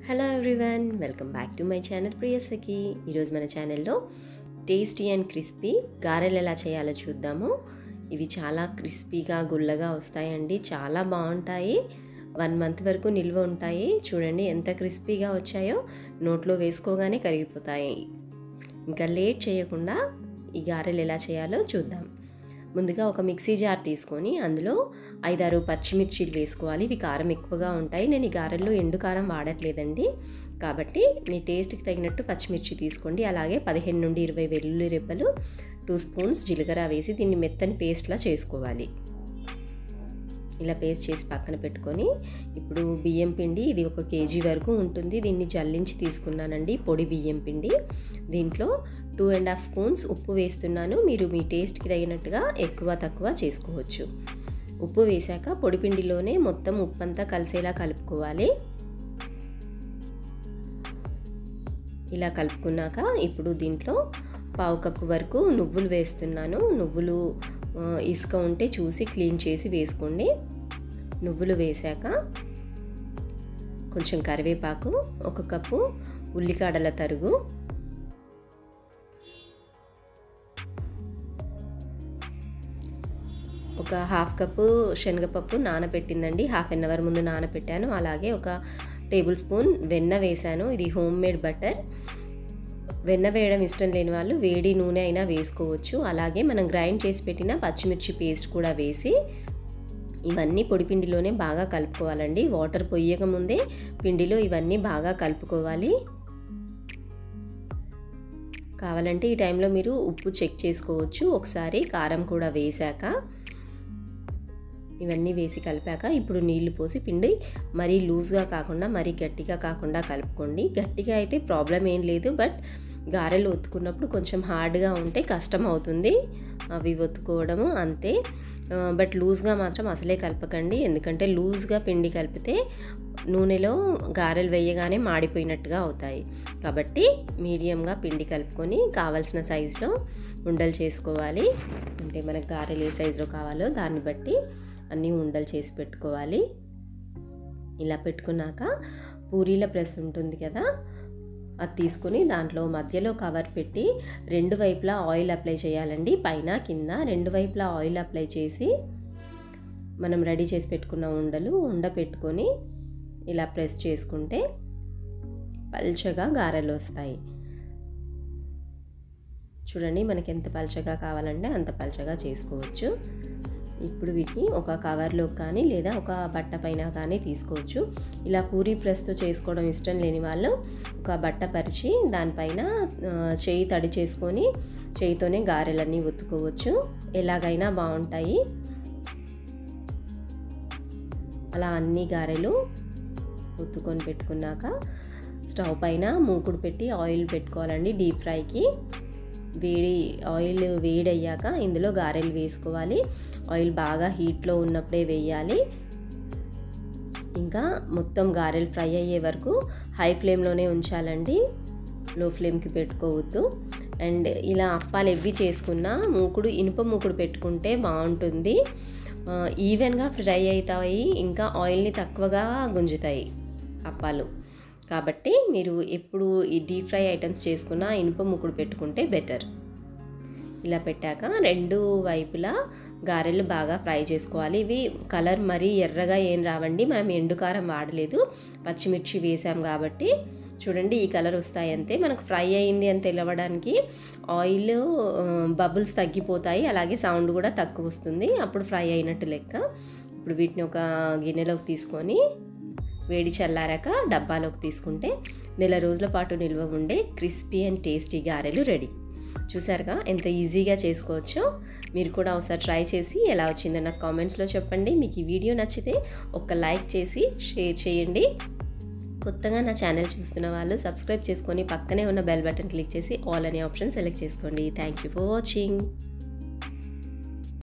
hello everyone welcome back to my channel Priyasakhi ఈరోజు మన ఛానల్లో టేస్టీ అండ్ క్రిస్పీ గారెలు ఎలా చేయాలో చూద్దాము ఇవి చాలా క్రిస్పీగా గుల్లగా వస్తాయండి చాలా బాగుంటాయి వన్ మంత్ వరకు నిల్వ ఉంటాయి చూడండి ఎంత క్రిస్పీగా వచ్చాయో నోట్లో వేసుకోగానే కరిగిపోతాయి ఇంకా లేట్ చేయకుండా ఈ గారెలు ఎలా చేయాలో చూద్దాం ముందుగా ఒక మిక్సీ జార్ తీసుకొని అందులో ఐదారు పచ్చిమిర్చీలు వేసుకోవాలి ఇవి కారం ఎక్కువగా ఉంటాయి నేను ఈ గారెల్లో ఎండు కారం వాడట్లేదండి కాబట్టి మీ టేస్ట్కి తగినట్టు పచ్చిమిర్చి తీసుకోండి అలాగే పదిహేను నుండి ఇరవై వెల్లుల్లి రెబ్బలు టూ స్పూన్స్ జీలకర్ర వేసి దీన్ని మెత్తని పేస్ట్లా చేసుకోవాలి ఇలా పేస్ట్ చేసి పక్కన పెట్టుకొని ఇప్పుడు బియ్యం పిండి ఇది ఒక కేజీ వరకు ఉంటుంది దీన్ని జల్లించి తీసుకున్నానండి పొడి బియ్యం పిండి దీంట్లో టూ అండ్ హాఫ్ స్పూన్స్ ఉప్పు వేస్తున్నాను మీరు మీ టేస్ట్కి తగినట్టుగా ఎక్కువ తక్కువ చేసుకోవచ్చు ఉప్పు వేశాక పొడి పిండిలోనే మొత్తం ఉప్పు అంతా కలిసేలా కలుపుకోవాలి ఇలా కలుపుకున్నాక ఇప్పుడు దీంట్లో పావు కప్పు వరకు నువ్వులు వేస్తున్నాను నువ్వులు ఇసుక ఉంటే చూసి క్లీన్ చేసి వేసుకోండి నువ్వులు వేశాక కొంచెం కరివేపాకు ఒక కప్పు ఉల్లికాడల తరుగు ఒక హాఫ్ కప్పు శనగపప్పు నానబెట్టిందండి హాఫ్ అన్ అవర్ ముందు నానబెట్టాను అలాగే ఒక టేబుల్ స్పూన్ వెన్న వేశాను ఇది హోమ్ మేడ్ బటర్ వెన్న వేయడం ఇష్టం లేని వాళ్ళు వేడి నూనె అయినా వేసుకోవచ్చు అలాగే మనం గ్రైండ్ చేసి పెట్టిన పచ్చిమిర్చి పేస్ట్ కూడా వేసి ఇవన్నీ పొడిపిండిలోనే బాగా కలుపుకోవాలండి వాటర్ పొయ్యక ముందే పిండిలో ఇవన్నీ బాగా కలుపుకోవాలి కావాలంటే ఈ టైంలో మీరు ఉప్పు చెక్ చేసుకోవచ్చు ఒకసారి కారం కూడా వేశాక ఇవన్నీ వేసి కలిపాక ఇప్పుడు నీళ్లు పోసి పిండి మరీ లూజ్గా కాకుండా మరీ గట్టిగా కాకుండా కలుపుకోండి గట్టిగా అయితే ప్రాబ్లం ఏం లేదు బట్ గారెలు ఒత్తుకున్నప్పుడు కొంచెం హార్డ్గా ఉంటే కష్టం అవుతుంది అవి ఒత్తుకోవడము అంతే బట్ లూజ్గా మాత్రం అసలే కలపకండి ఎందుకంటే లూజ్గా పిండి కలిపితే నూనెలో గారెలు వేయగానే మాడిపోయినట్టుగా అవుతాయి కాబట్టి మీడియంగా పిండి కలుపుకొని కావలసిన సైజులో ఉండలు చేసుకోవాలి అంటే మనకు గారెలు ఏ సైజులో కావాలో దాన్ని బట్టి అన్నీ ఉండలు చేసి పెట్టుకోవాలి ఇలా పెట్టుకున్నాక పూరీల ప్రెస్ ఉంటుంది కదా అది తీసుకుని దాంట్లో మధ్యలో కవర్ పెట్టి రెండు వైపులా ఆయిల్ అప్లై చేయాలండి పైన కింద రెండు వైపులా ఆయిల్ అప్లై చేసి మనం రెడీ చేసి పెట్టుకున్న ఉండలు ఉండ పెట్టుకొని ఇలా ప్రెస్ చేసుకుంటే పల్చగా గారెలు వస్తాయి చూడండి మనకి ఎంత పల్చగా కావాలంటే అంత పల్చగా చేసుకోవచ్చు ఇప్పుడు వీటిని ఒక కవర్లో కానీ లేదా ఒక బట్ట పైన కానీ తీసుకోవచ్చు ఇలా పూరి ప్రెస్తో చేసుకోవడం ఇష్టం లేని వాళ్ళు ఒక బట్ట పరిచి దానిపైన చేయి తడి చేసుకొని చేయితోనే గారెలన్నీ ఒత్తుకోవచ్చు ఎలాగైనా బాగుంటాయి అలా అన్ని గారెలు ఒత్తుకొని పెట్టుకున్నాక స్టవ్ పైన మూకుడు పెట్టి ఆయిల్ పెట్టుకోవాలండి డీప్ ఫ్రైకి వేడి ఆయిల్ వేడి అయ్యాక ఇందులో గారెలు వేసుకోవాలి ఆయిల్ బాగా హీట్లో ఉన్నప్పుడే వేయాలి ఇంకా మొత్తం గారెలు ఫ్రై అయ్యే వరకు హై ఫ్లేమ్లోనే ఉంచాలండి లో ఫ్లేమ్కి పెట్టుకోవద్దు అండ్ ఇలా అప్పాలు ఎవ్వి చేసుకున్నా మూకుడు ఇనుప మూకుడు పెట్టుకుంటే బాగుంటుంది ఈవెన్గా ఫ్రై అవుతాయి ఇంకా ఆయిల్ని తక్కువగా గుంజుతాయి అప్పాలు కాబట్టి మీరు ఎప్పుడు ఈ డీప్ ఫ్రై ఐటమ్స్ చేసుకున్నా ఇనుప ముక్కుడు పెట్టుకుంటే బెటర్ ఇలా పెట్టాక రెండు వైపులా గారెలు బాగా ఫ్రై చేసుకోవాలి ఇవి కలర్ మరీ ఎర్రగా ఏం రావండి మనం ఎండుకారం వాడలేదు పచ్చిమిర్చి వేసాం కాబట్టి చూడండి ఈ కలర్ వస్తాయి అంతే మనకు ఫ్రై అయింది అని తెలవడానికి ఆయిల్ బబుల్స్ తగ్గిపోతాయి అలాగే సౌండ్ కూడా తక్కువ వస్తుంది అప్పుడు ఫ్రై అయినట్టు లెక్క ఇప్పుడు వీటిని ఒక గిన్నెలోకి తీసుకొని వేడి చల్లారాక డబ్బాలోకి తీసుకుంటే నెల రోజుల పాటు నిల్వ ఉండే క్రిస్పీ అండ్ టేస్టీ గారెలు రెడీ చూసారుగా ఎంత ఈజీగా చేసుకోవచ్చో మీరు కూడా ఒకసారి ట్రై చేసి ఎలా వచ్చిందో నాకు కామెంట్స్లో చెప్పండి మీకు ఈ వీడియో నచ్చితే ఒక లైక్ చేసి షేర్ చేయండి కొత్తగా నా ఛానల్ చూస్తున్న వాళ్ళు సబ్స్క్రైబ్ చేసుకొని పక్కనే ఉన్న బెల్ బటన్ క్లిక్ చేసి ఆల్ అనే ఆప్షన్ సెలెక్ట్ చేసుకోండి థ్యాంక్ యూ ఫర్ వాచింగ్